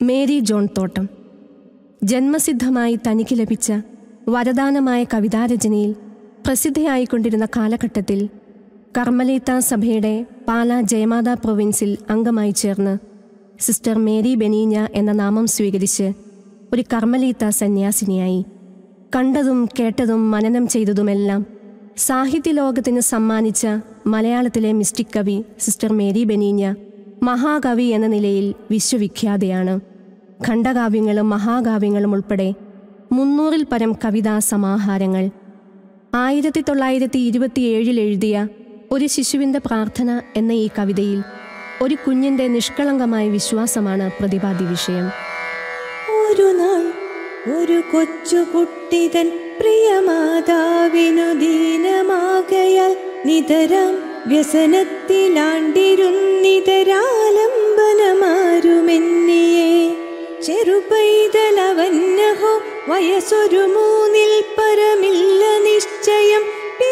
Mary John തോട്ടം ജന്മസിദ്ധമായി തനിക്ക് ലഭിച്ച വരദാനമായ കവിതാരചനയിൽ പ്രസിദ്ധയായിക്കൊണ്ടിരുന്ന കാലഘട്ടത്തിൽ കർമ്മലീത്ത സഭയുടെ പാല ജയമാത പ്രൊവിൻസിൽ അംഗമായി ചേർന്ന് സിസ്റ്റർ മേരി ബെനീഞ്ഞ എന്ന നാമം സ്വീകരിച്ച് ഒരു കർമ്മലീത്ത സന്യാസിനിയായി കണ്ടതും കേട്ടതും മനനം ചെയ്തതുമെല്ലാം സാഹിത്യലോകത്തിന് സമ്മാനിച്ച മലയാളത്തിലെ മിസ്റ്റിക് കവി സിസ്റ്റർ മേരി ബെനീഞ്ഞ മഹാകവി എന്ന നിലയിൽ വിശ്വവിഖ്യാതയാണ് ഖണ്ഡകാവ്യങ്ങളും മഹാകാവ്യങ്ങളും ഉൾപ്പെടെ മുന്നൂറിൽ പരം കവിതാ സമാഹാരങ്ങൾ ആയിരത്തി തൊള്ളായിരത്തി ഇരുപത്തിയേഴിൽ എഴുതിയ ഒരു ശിശുവിൻ്റെ പ്രാർത്ഥന എന്ന ഈ കവിതയിൽ ഒരു കുഞ്ഞിൻ്റെ നിഷ്കളങ്കമായ വിശ്വാസമാണ് പ്രതിപാദ്യ വിഷയം ഒരു നാൾ ഒരു കൊച്ചുകുട്ടിതൻ പ്രിയമാതാവിനു ദീനമാകയാൽ നിതരാം വ്യസനത്തിലാണ്ടിരുന്നിതരാലംബനമാരുമെന്നിയെ ചെറുപൈതലവന്നഹോ വയസ്സൊരു മൂന്നിൽ പരമില്ല നിശ്ചയം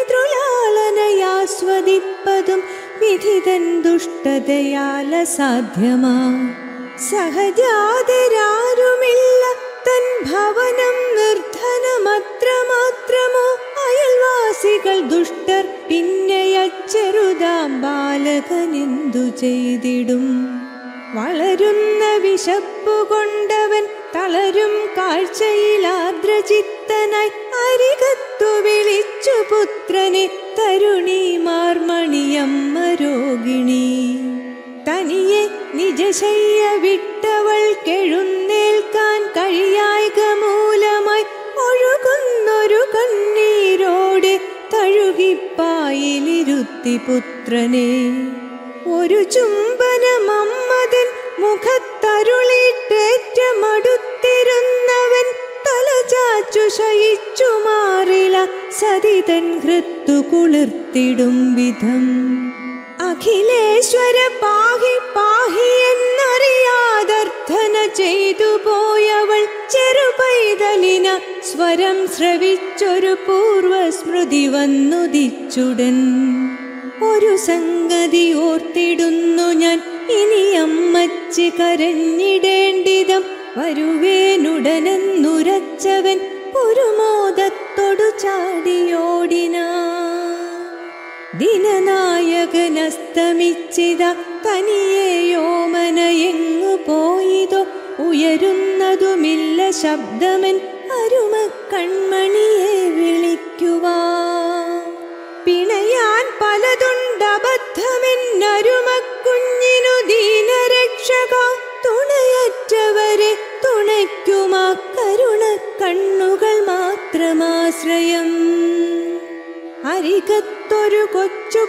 പിതൃലാളനയാസ്വദിപ്പതും വിധിതൻ ദുഷ്ടതയാല സാധ്യമാ സഹജാതരാരുമില്ല തൻ ഭവനം നിർധനമത്ര മാത്രമോ അയൽവാസികൾ ദുഷ്ടർ പിന്നെയച്ചെറുതാം ബാലകനെന്തു ചെയ്തിടും വളരുന്ന വിശപ്പു കൊണ്ടവൻ തളരും കാഴ്ചയിൽ ആർദ്രചിത്തനായി അരികത്തു വിളിച്ചു പുത്രനെ തരുണി മാർമണിയമ്മ രോഗിണി തനിയെ നിജശയ്യ വിട്ടവൾ കെഴുന്നേൽക്കാൻ കഴിയായക മൂലമായി ഒഴുകുന്നൊരു കണ്ണീരോടെ തഴുകിപ്പായിലിരുത്തി പുത്രനെ ഒരു ചുംബനമമ്മതൻ മുഖത്തരുളിട്ടേറ്റമടുത്തിരുന്നവൻ തലചാച്ചു ശയിച്ചു മാറില സതിതൻ ഹൃത്തു കുളിർത്തിടും വിധം അഖിലേശ്വര പാഹി പാഹി എന്നറിയാതർത്ഥന ചെയ്തു പോയവൾ ചെറുപൈതലിന സ്വരം ശ്രവിച്ചൊരു പൂർവസ്മൃതി വന്നുദിച്ചുടൻ ഒരു സംഗതി ഓർത്തിടുന്നു ഞാൻ ഇനി അമ്മച്ച് കരഞ്ഞിടേണ്ടിതം വരുവേനുടനെന്നുരച്ചവൻ പുരുമോദത്തോടു ചാടിയോടിനാ ദിനനായകനസ്തമിച്ചിത തനിയെയോമന എങ്ങു പോയിതോ ഉയരുന്നതുമില്ല ശബ്ദമൻ അരുമ കൺമണിയെ വിളിക്കുവാ പിണയാൻ പലതുണ്ടബദ്ധമെന്നരുമ കുഞ്ഞിനു ദീനരക്ഷക തുണയറ്റവരെ തുണയ്ക്കുമാ കരുണ കണ്ണുകൾ മാത്രമാശ്രയം അരികത്തൊരു കൊച്ചു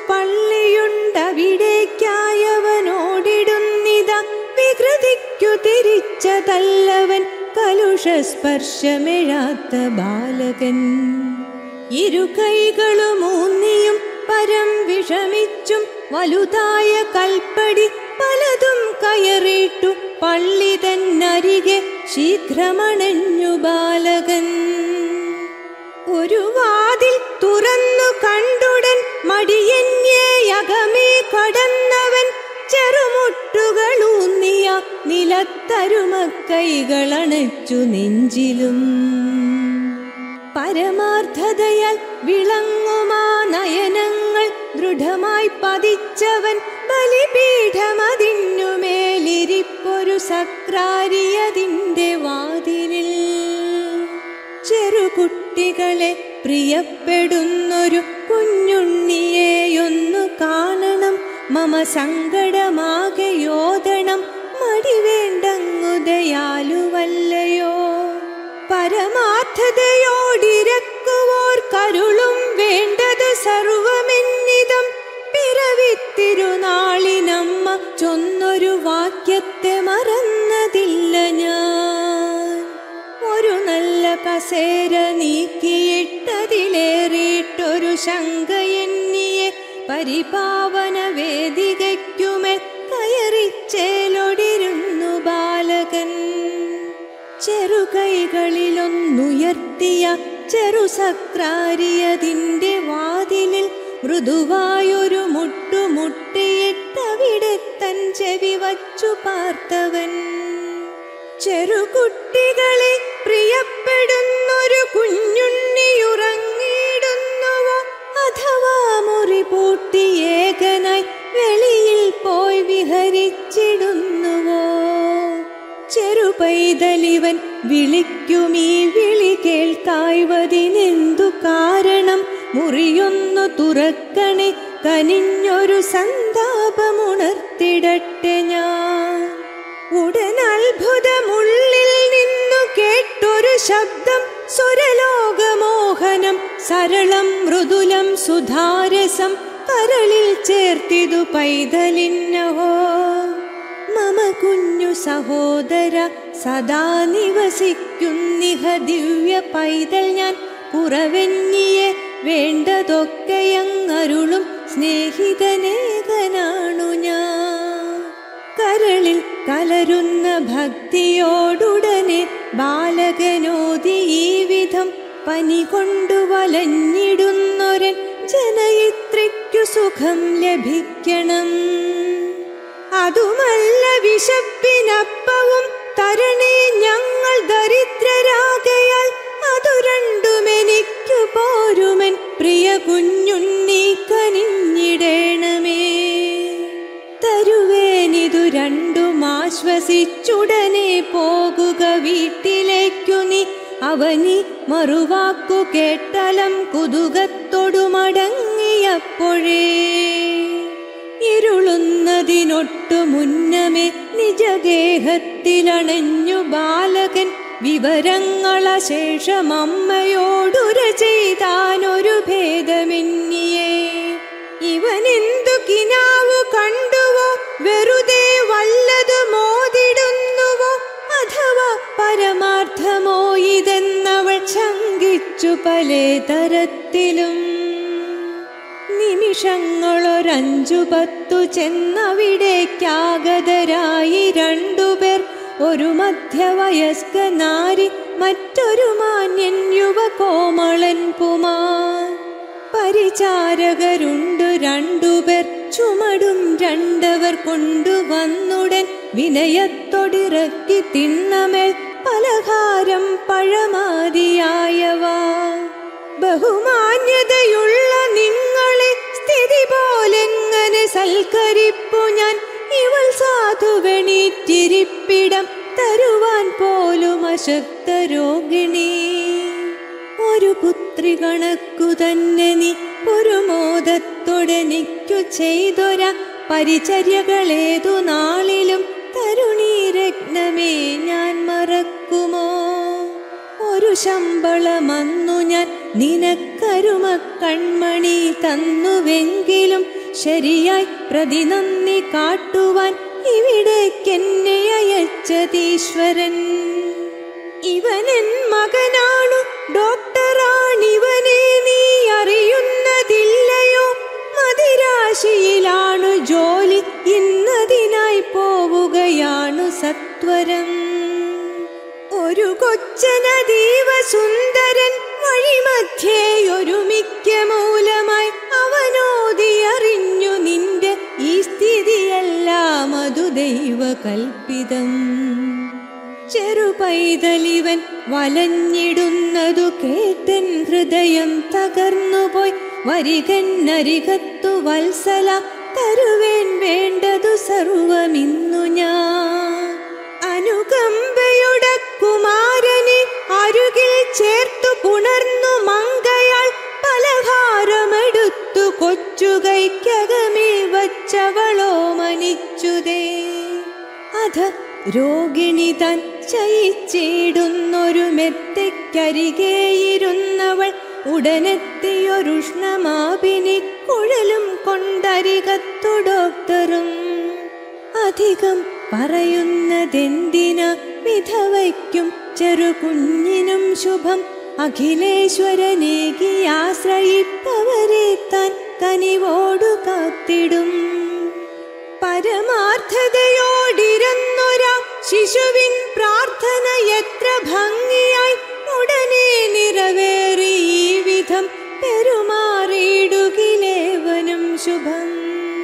പള്ളിയുണ്ടവിടേക്കായവനോടിടുന്നിത വികൃതിക്കു തിരിച്ചതല്ലവൻ കലുഷസ്പർശമെഴാത്ത ബാലകൻ ഇരു കൈകളുമൂന്നിയും പരം വിഷമിച്ചും വലുതായ കൽപ്പടി പലതും കയറിയിട്ടു പള്ളി തന്നരികെ ശീഘ്രമണഞ്ഞു ബാലകൻ ഒരു വാതിൽ തുറന്നു കണ്ടുടൻ മടിയന്യേയകമേ കടന്നവൻ ചെറുമുട്ടുകളൂന്നിയ നിലത്തരുമ കൈകളണച്ചു നെഞ്ചിലും പരമാർത്ഥതയാൽ വിളങ്ങുമാ നയനങ്ങൾ ദൃഢമായി പതിച്ചവൻ ബലിപീഠമതിന്നുമേലിരിപ്പൊരു സക്രാരിയതിൻ്റെ വാതിലിൽ ചെറുകുട്ടികളെ പ്രിയപ്പെടുന്നൊരു കുഞ്ഞുണ്ണിയെയൊന്നു കാണണം മമ സങ്കടമാകെ യോദണം മടി വേണ്ടങ്ങു ദയാലുവല്ലയോ പരമാർത്ഥതയോടിരക്കുവോർ കരുളും വേണ്ടത് സർവമെന്നിതം പിറവിത്തിരുനാളിനമ്മ ചൊന്നൊരു വാക്യത്തെ മറന്നതില്ല ഞാൻ ഒരു നല്ല കസേര നീക്കിയിട്ടതിലേറിയിട്ടൊരു ശങ്ക എന്നിയെ പരിപാവന വേദികയ്ക്കുമേൽ കയറിച്ചേലൊടിരുന്നു ബാലകൻ ചെറുകൈകളിലൊന്നുയർത്തിയ ചെറുസക്രാരിയതിൻ്റെ വാതിലിൽ മൃദുവായൊരു മുട്ടുമുട്ടിയിട്ടവിടെ തൻ ചെവി വച്ചു പാർത്തവൻ ചെറുകുട്ടികളെ പ്രിയപ്പെടുന്നൊരു കുഞ്ഞുണ്ണിയുറങ്ങിയിടുന്നുവോ അഥവാ മുറി പൂട്ടി ഏകനായി വെളിയിൽ പോയി വിഹരിച്ചിടുന്നുവോ ചെറുപൈതലിവൻ വിളിക്കുമീ വിളി കേൾക്കായ്വതിനെന്തു കാരണം മുറിയൊന്നു തുറക്കണേ കനിഞ്ഞൊരു സന്താപമുണർത്തിടട്ടെ ഞാൻ ഉടൻ അത്ഭുതമുള്ളിൽ നിന്നു കേട്ടൊരു ശബ്ദം സ്വരലോകമോഹനം സരളം മൃദുലം സുധാരസം കരളിൽ ചേർത്തിതു പൈതലിന്നഹോ മമ കുഞ്ഞു സഹോദര സദാ നിവസിക്കുന്നിഹ ദിവ്യ പൈതൽ ഞാൻ കുറവെന്നിയെ വേണ്ടതൊക്കെയങ്ങരുളും സ്നേഹിതനേകനാണു ഞാൻ കരളിൽ കലരുന്ന ഭക്തിയോടുടനെ ബാലകനോതി ഈ വിധം പനി കൊണ്ടു വലഞ്ഞിടുന്നൊരൻ ജനയിത്രിക്കു സുഖം ലഭിക്കണം അതുമല്ല വിശപ്പിനപ്പവും തരണേ ഞങ്ങൾ ദരിദ്രരാകയാൽ അതു രണ്ടുമെനിക്കു പോരുമൻ പ്രിയ കുഞ്ഞുണ്ണി കനിഞ്ഞിടേണമേ തരുവേനിതു രണ്ടും ആശ്വസിച്ചുടനെ പോകുക വീട്ടിലേക്കു നീ അവനി മറുവാക്കു കേട്ടലം കുതുകത്തൊടു മടങ്ങിയപ്പോഴേ ഇരുളുന്നതിനൊട്ടു മുന്നമേ നിജഗേഹത്തിലണഞ്ഞു ബാലകൻ വിവരങ്ങളശേഷം അമ്മയോടുര ചെയ്താനൊരു ഭേദമെന്നിയേ ഇവനെന്തു കിനാവു കണ്ടുവോ വെറുതെ വല്ലതു മോതിടുന്നുവോ അഥവാ പരമാർത്ഥമോ ഇതെന്നവൾ ശങ്കിച്ചു പലേ തരത്തിലും നിമിഷങ്ങളൊരഞ്ചു പത്തു ചെന്നവിടേക്കാഗതരായി രണ്ടുപേർ ഒരു മധ്യവയസ്ക നാരി മറ്റൊരു മാന്യൻ യുവകോമളൻ പുമാൻ പരിചാരകരുണ്ടു രണ്ടുപേർ ചുമടും രണ്ടവർ കൊണ്ടുവന്നുടൻ വിനയത്തൊടിറക്കി തിണ്ണമേൽ പലഹാരം പഴമാതിയായവ ബഹുമാന്യതയുള്ള നിങ്ങളെ സ്ഥിതി പോലെങ്ങനെ സൽക്കരിപ്പു ഞാൻ ഇവൾ സാധുവെണീറ്റിരിപ്പിടം തരുവാൻ പോലും അശക്ത രോഗിണി ഒരു പുത്രി കണക്കു തന്നെ നീ പുരുമോദത്തൊടനിക്കു ചെയ്തൊര പരിചര്യകളേതു നാളിലും തരുണീ രത്നമേ ഞാൻ മറക്കുമോ ഒരു ശമ്പളമന്നു ഞാൻ നിനക്കരുമ കൺമണി തന്നുവെങ്കിലും ശരിയായി പ്രതിനന്ദി കാട്ടുവാൻ ഇവിടേക്കെന്നെ അയച്ചതീശ്വരൻ ഇവനൻ മകനാണു ഡോക്ടറാണിവനെ നീ അറിയുന്നതില്ലയോ മതിരാശിയിലാണു ജോലി ഇന്നതിനായി പോവുകയാണു സത്വരം ഒരു കൊച്ചനദീവ സുന്ദരൻ വഴിമധ്യേ ഒരുമിക്ക മൂലമായി അവനോതി അറിഞ്ഞു നിന്റെ ഈ സ്ഥിതിയെല്ലാം അതു ദൈവകൽപ്പിതം ചെറുപൈതലിവൻ വലഞ്ഞിടുന്നതു കേട്ടൻ ഹൃദയം തകർന്നുപോയി വരികന്നരികത്തു വത്സല തരുവേൻ വേണ്ടതു സർവമിന്നു ഞാൻ അനുകമ്പയുടെ കുമാരനെ അരുകിൽ ചേർത്തു പുണർന്നു മങ്കയാൾ പലഹാരമെടുത്തു കൊച്ചുകൈക്കകമേ വച്ചവളോ മനിച്ചുതേ അധ രോഗിണി താൻ ചയിച്ചിടുന്നൊരു മെത്തയ്ക്കരികെയിരുന്നവൾ ഉടനെത്തിയൊരുഷ്ണമാപിനി കുഴലും കൊണ്ടരികത്തു ഡോക്ടറും അധികം പറയുന്നതെന്തിന വിധവയ്ക്കും ചെറുകുഞ്ഞിനും ശുഭം അഖിലേശ്വരനേകി ആശ്രയിപ്പവരെ താൻ കനിവോടു കാത്തിടും പരമാർത്ഥതയോടിരുന്നൊരാ ശിശുവിൻ പ്രാർത്ഥന എത്ര ഭംഗിയായി ഉടനെ നിറവേറി ഈ വിധം പെരുമാറിയിടുകിലേവനും ശുഭം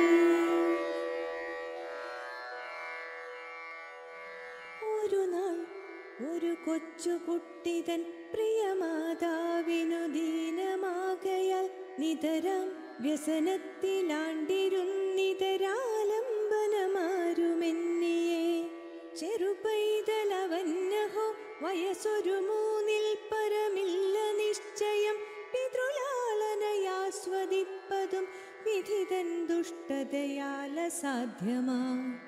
ഒരു നാൾ കൊച്ചുകുട്ടിതൻ പ്രിയമാതാവിനു ദീനമാകയാൽ നിതരാം വ്യസനത്തിലാണ്ടിരുന്നിതരാലംബനമാരുമെന്നിയെ ചെറുപൈതലവന്നഹോ വയസ്സൊരു മൂന്നിൽ പരമില്ല നിശ്ചയം പിതൃലാളനയാസ്വദിപ്പതും വിധിതൻ ദുഷ്ടതയാല സാധ്യമാ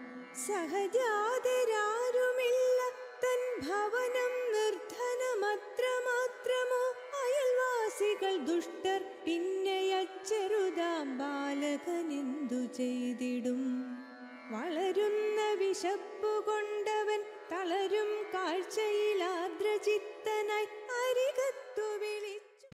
സഹജാതരാരുമില്ല തൻ ഭവനം നിർധനമത്ര മാത്രമോ അയൽവാസികൾ ദുഷ്ടർ പിന്നെയച്ചെറുതാം ബാലകനെന്തു ചെയ്തിടും വളരുന്ന വിശപ്പു കൊണ്ടവൻ തളരും കാഴ്ചയിൽ ആദ്രചിത്തനായി അരി